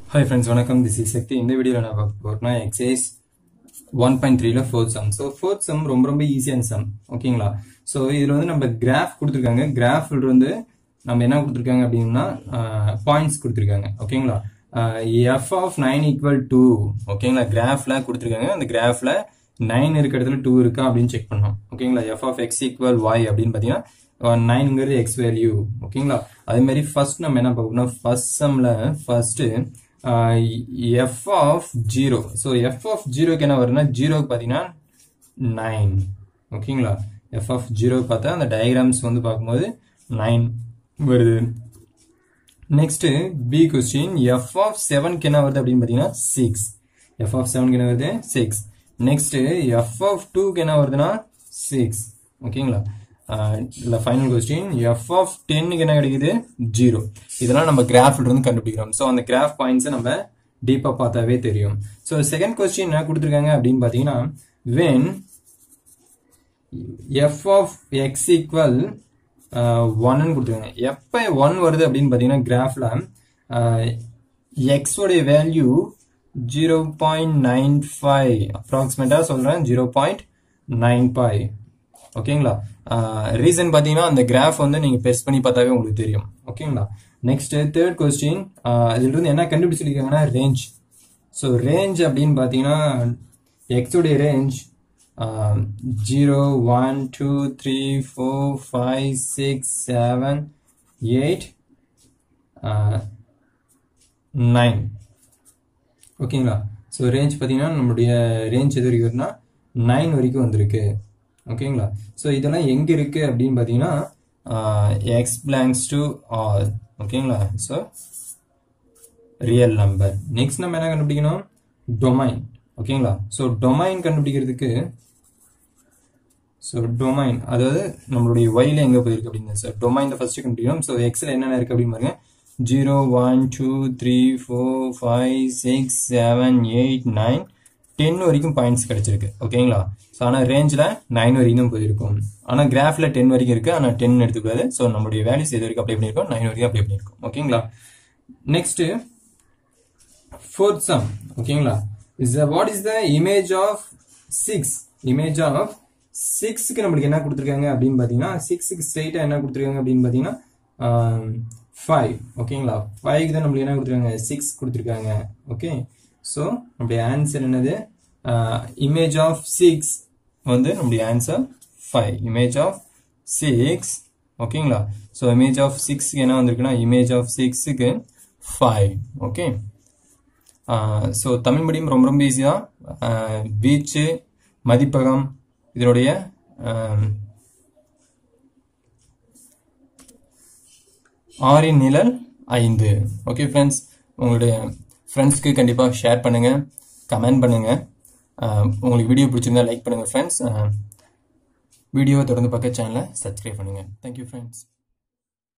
hi friends வணக்கம் this is Shakti இந்த வீடியோவில் நான் பார்க்க போகிறேன்னா எக்ஸைஸ் ஒன் பாயிண்ட் த்ரீல fourth sum so fourth sum ரொம்ப ரொம்ப ஈஸியான சம் ஓகேங்களா ஸோ இதில் வந்து நம்ம கிராஃப் கொடுத்துருக்காங்க கிராஃபில் வந்து நம்ம என்ன கொடுத்துருக்காங்க அப்படின்னா பாயிண்ட்ஸ் கொடுத்துருக்காங்க ஓகேங்களா F of nine equal to ஓகேங்களா கிராஃபில் கொடுத்துருக்காங்க அந்த கிராஃபில் நைன் இருக்க இடத்துல டூ இருக்கா அப்படின்னு செக் பண்ணோம் ஓகேங்களா F of X equal Y அப்படின்னு பார்த்தீங்கன்னா நைனுங்கிறது எக்ஸ் வேல்யூ ஓகேங்களா அதே மாதிரி ஃபர்ஸ்ட் நம்ம என்ன பார்க்கணும் ஃபர்ஸ்ட் சம்ல first F of zero so F of ஜீரோக்கு என்ன வருதுன்னா ஜீரோக்கு பார்த்தீங்கன்னா நைன் ஓகேங்களா எஃப் ஆஃப் ஜீரோ பார்த்தா அந்த டயக்ராம்ஸ் வந்து பார்க்கும்போது நைன் வருது next B question F of செவனுக்கு என்ன வருது அப்படின்னு பார்த்தீங்கன்னா சிக்ஸ் எஃப் ஆஃப் செவனுக்கு என்ன வருது சிக்ஸ் நெக்ஸ்ட் எஃப் ஆஃப் டூக்கு என்ன வருதுன்னா சிக்ஸ் ஓகேங்களா இல்லை ஃபைனல் கொஸ்டின் எஃப் ஆஃப் டென்னுக்கு என்ன கிடைக்குது ஜீரோ இதெல்லாம் நம்ம கிராஃப்ல இருந்து கண்டுபிடிக்கிறோம் ஸோ அந்த கிராஃப் பாயிண்ட்ஸை நம்ம டீப்பாக பார்த்தாவே தெரியும் ஸோ செகண்ட் கொஸ்டின் என்ன கொடுத்துருக்காங்க அப்படின்னு பார்த்தீங்கன்னா when F of X equal ஒன்னு கொடுத்துருக்காங்க எப்போ ஒன் வருது அப்படின்னு பார்த்தீங்கன்னா கிராஃபில் எக்ஸோடைய value zero point nine five அப்ராக்சிமேட்டாக சொல்கிறேன் ஜீரோ பாயிண்ட் நைன் ஃபைவ் ஓகேங்களா ரீசன் பார்த்தீங்கன்னா அந்த கிராஃப் வந்து நீங்கள் பெருஸ் பண்ணி பார்த்தாவே உங்களுக்கு தெரியும் ஓகேங்களா நெக்ஸ்ட் தேர்ட் கொஸ்டின் இதிலிருந்து என்ன கண்டுபிடிச்சிருக்காங்கன்னா ரேஞ்ச் ஸோ ரேஞ்ச் அப்படின்னு பார்த்தீங்கன்னா எக்ஸோடைய range zero one two three four five six seven eight nine ஓகேங்களா ஸோ ரேஞ்ச் பார்த்தீங்கன்னா நம்மளுடைய ரேஞ்ச் எது வரைக்கும் வருதுன்னா நைன் வரைக்கும் வந்திருக்கு ஓகேங்களா ஸோ இதெல்லாம் எங்கே இருக்கு அப்படின்னு பார்த்தீங்கன்னா எக்ஸ் பிளாங்ஸ் டு ஆல் ஓகேங்களா ஸோ ரியல் நம்பர் நெக்ஸ்ட் நம்ம என்ன கண்டுபிடிக்கணும் டொமைன் ஓகேங்களா ஸோ டொமைன் கண்டுபிடிக்கிறதுக்கு ஸோ டொமைன் அதாவது நம்மளுடைய ஒயில எங்கே போயிருக்கு அப்படின்னு சார் டொமைன் ஃபர்ஸ்ட் கண்டுபிடிக்கணும் ஸோ எக்ஸில் என்னென்ன இருக்கு அப்படின்னு பாருங்க zero one two three four five six seven eight nine ten வரைக்கும் பாயிண்ட்ஸ் கிடைச்சிருக்கு ஓகேங்களா ஸோ ஆனால் ரேஞ்சில் நைன் வரைக்கும் தான் போயிருக்கும் ஆனால் கிராஃபில் டென் வரைக்கும் இருக்கு ஆனால் டென் எடுத்துக்கூடாது ஸோ நம்மளுடைய வேல்யூஸ் எது வரைக்கும் அப்ளை பண்ணியிருக்கோம் நைன் வரைக்கும் அப்ளை பண்ணியிருக்கோம் ஓகேங்களா நெக்ஸ்ட் ஃபோர்த் சம் ஓகேங்களா is what is the image of six image of சிக்ஸ்க்கு நம்மளுக்கு என்ன கொடுத்துருக்காங்க அப்படின்னு பார்த்தீங்கன்னா சிக்ஸுக்கு ஸ்ட்ரெயிட்டாக என்ன கொடுத்துருக்காங்க அப்படின்னு பார்த்தீங்கன்னா ஃபைவ் ஓகேங்களா ஃபைவ்க்கு தான் நம்மளுக்கு என்ன கொடுத்துருக்காங்க சிக்ஸ் கொடுத்துருக்காங்க ஓகே ஸோ நம்முடைய ஆன்சர் என்னது இமேஜ் ஆஃப் சிக்ஸ் வந்து நம்முடைய answer five image of six ஓகேங்களா ஸோ இமேஜ் ஆஃப் சிக்ஸ்க்கு என்ன வந்திருக்குன்னா இமேஜ் ஆஃப் சிக்ஸுக்கு five okay so Tamil medium ரொம்ப ரொம்ப ஈஸி தான் பீச்சு மதிப்பகம் இதனுடைய ஆறின் நிழல் ஐந்து ஓகே ஃப்ரெண்ட்ஸ் உங்களுடைய ஃப்ரெண்ட்ஸ்க்கு கண்டிப்பாக ஷேர் பண்ணுங்கள் கமெண்ட் பண்ணுங்கள் உங்களுக்கு வீடியோ பிடிச்சிருந்தா லைக் பண்ணுங்கள் ஃப்ரெண்ட்ஸ் வீடியோவை தொடர்ந்து பார்க்க சேனலை சப்ஸ்கிரைப் பண்ணுங்கள் தேங்க்யூ ஃப்ரெண்ட்ஸ்